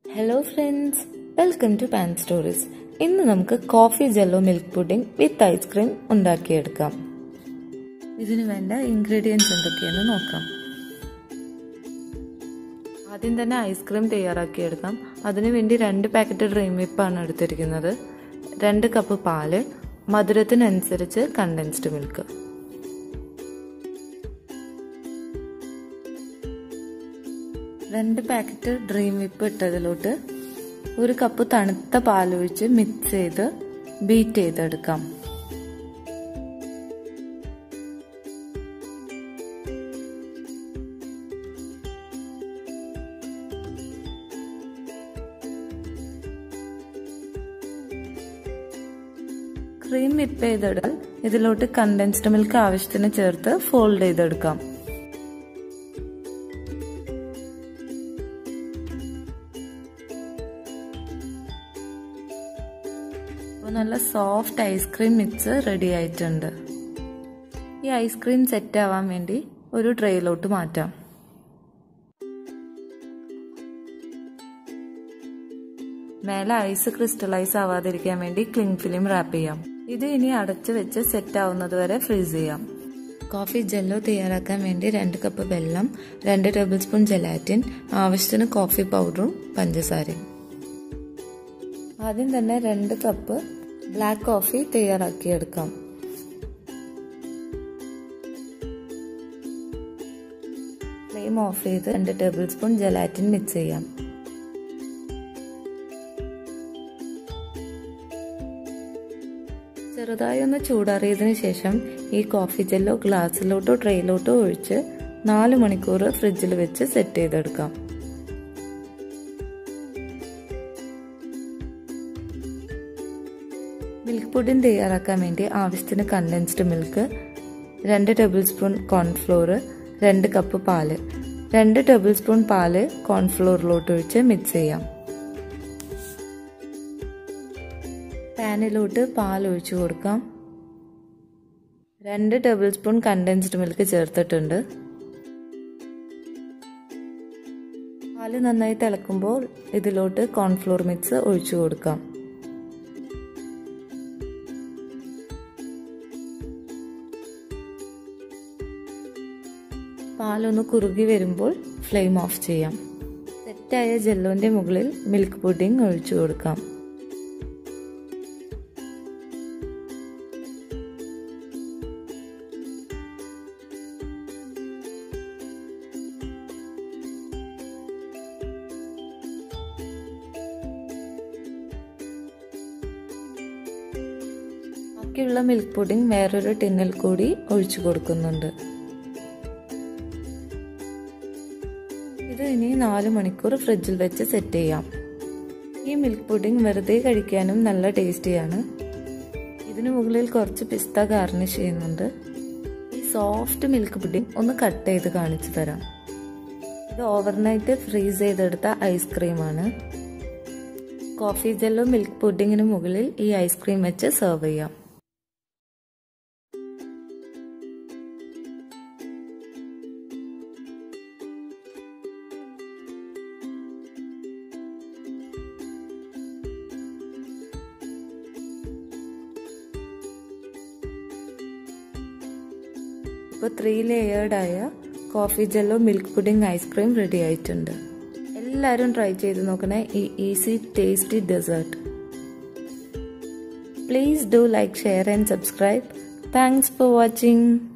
hello friends welcome to pan stories ഇന്ന് നമുക്ക് coffee jello milk pudding with ice cream ഉണ്ടാക്കിയെടുക്കാം ഇതിന് വേണ്ട ഇൻഗ്രീഡിയൻസ് എന്തൊക്കെയെന്ന് നോക്കാം ആദ്യം തന്നെ ഐസ്ക്രീം തയ്യാറാക്കിയെടുക്കാം അതിനുവേണ്ടി രണ്ട് പാക്കറ്റ് ഡ്രീം വിപ്പാണ് എടുത്തിരിക്കുന്നത് രണ്ട് കപ്പ് പാല് മധുരത്തിനനുസരിച്ച് കണ്ടൻസ്ഡ് മിൽക്ക് രണ്ട് പാക്കറ്റ് ഡ്രീം വിപ്പ് ഇട്ടതിലോട്ട് ഒരു കപ്പ് തണുത്ത പാലൊഴിച്ച് മിക്സ് ചെയ്ത് ബീറ്റ് ചെയ്തെടുക്കാം ക്രീം വിപ്പ് ചെയ്തെടുത്താൽ ഇതിലോട്ട് കണ്ടൻസ്ഡ് മിൽക്ക് ആവശ്യത്തിന് ചേർത്ത് ഫോൾഡ് ചെയ്തെടുക്കാം അപ്പോൾ നല്ല സോഫ്റ്റ് ഐസ്ക്രീം മിക്സ് റെഡി ആയിട്ടുണ്ട് ഈ ഐസ്ക്രീം സെറ്റ് ആവാൻ വേണ്ടി ഒരു ട്രേയിലോട്ട് മാറ്റാം മേലെ ഐസ് ക്രിസ്റ്റലൈസ് ആവാതിരിക്കാൻ വേണ്ടി ക്ലിങ് ഫിലിം റാപ്പ് ചെയ്യാം ഇത് ഇനി അടച്ചു വെച്ച് സെറ്റ് ആവുന്നത് വരെ ഫ്രീസ് ചെയ്യാം കോഫി ജെല്ലോ തയ്യാറാക്കാൻ വേണ്ടി രണ്ട് കപ്പ് വെള്ളം രണ്ട് ടേബിൾ സ്പൂൺ ജെലാറ്റിൻ ആവശ്യത്തിന് കോഫി പൗഡറും പഞ്ചസാരയും ആദ്യം തന്നെ രണ്ട് കപ്പ് ബ്ലാക്ക് കോഫി തയ്യാറാക്കിയെടുക്കാം ഫ്ലെയിം ഓഫ് ചെയ്ത് രണ്ട് ടേബിൾ സ്പൂൺ ജലാറ്റിൻ മിക്സ് ചെയ്യാം ചെറുതായി ഒന്ന് ചൂടാറിയതിനു ശേഷം ഈ കോഫി ജെല്ലോ ഗ്ലാസ്സിലോട്ടോ ട്രെയിലോട്ടോ ഒഴിച്ച് നാല് മണിക്കൂർ ഫ്രിഡ്ജിൽ വെച്ച് സെറ്റ് ചെയ്തെടുക്കാം മിൽക്ക് പുഡിംഗ് തയ്യാറാക്കാൻ വേണ്ടി ആവശ്യത്തിന് കണ്ടൻസ്ഡ് മിൽക്ക് രണ്ട് ടേബിൾ സ്പൂൺ കോൺഫ്ലോർ രണ്ട് കപ്പ് പാല് രണ്ട് ടേബിൾ സ്പൂൺ പാല് കോൺഫ്ലോറിലോട്ട് ഒഴിച്ച് മിക്സ് ചെയ്യാം പാനിലോട്ട് പാൽ ഒഴിച്ചു കൊടുക്കാം രണ്ട് ടേബിൾ സ്പൂൺ കണ്ടൻസ്ഡ് മിൽക്ക് ചേർത്തിട്ടുണ്ട് പാല് നന്നായി തിളക്കുമ്പോൾ ഇതിലോട്ട് കോൺഫ്ലോർ മിക്സ് ഒഴിച്ചു കൊടുക്കാം പാലൊന്ന് കുറുകി വരുമ്പോൾ ഫ്ലെയിം ഓഫ് ചെയ്യാം സെറ്റായ ജെല്ലോന്റെ മുകളിൽ മിൽക്ക് പുഡിംഗ് ഒഴിച്ചു കൊടുക്കാം ബാക്കിയുള്ള മിൽക്ക് പുഡിംഗ് വേറൊരു ടിന്നിൽ കൂടി ഒഴിച്ചു കൊടുക്കുന്നുണ്ട് ഇത് ഇനി നാല് മണിക്കൂർ ഫ്രിഡ്ജിൽ വെച്ച് സെറ്റ് ചെയ്യാം ഈ മിൽക്ക് പുഡിംഗ് വെറുതെ കഴിക്കാനും നല്ല ടേസ്റ്റിയാണ് ഇതിനു മുകളിൽ കുറച്ച് പിസ്ത ഗാർണിഷ് ചെയ്യുന്നുണ്ട് ഈ സോഫ്റ്റ് മിൽക്ക് പുഡിംഗ് ഒന്ന് കട്ട് ചെയ്ത് കാണിച്ചു തരാം ഇത് ഓവർനൈറ്റ് ഫ്രീസ് ചെയ്തെടുത്ത ഐസ്ക്രീമാണ് കോഫി ജെല്ലോ മിൽക്ക് പുഡിങ്ങിന് മുകളിൽ ഈ ഐസ്ക്രീം വെച്ച് സെർവ് ചെയ്യാം ഇപ്പോൾ ത്രീ ലെയേർഡായ coffee jello milk pudding ice cream ready ആയിട്ടുണ്ട് എല്ലാവരും ട്രൈ ചെയ്ത് നോക്കണേ ഈ easy tasty dessert please do like share and subscribe thanks for watching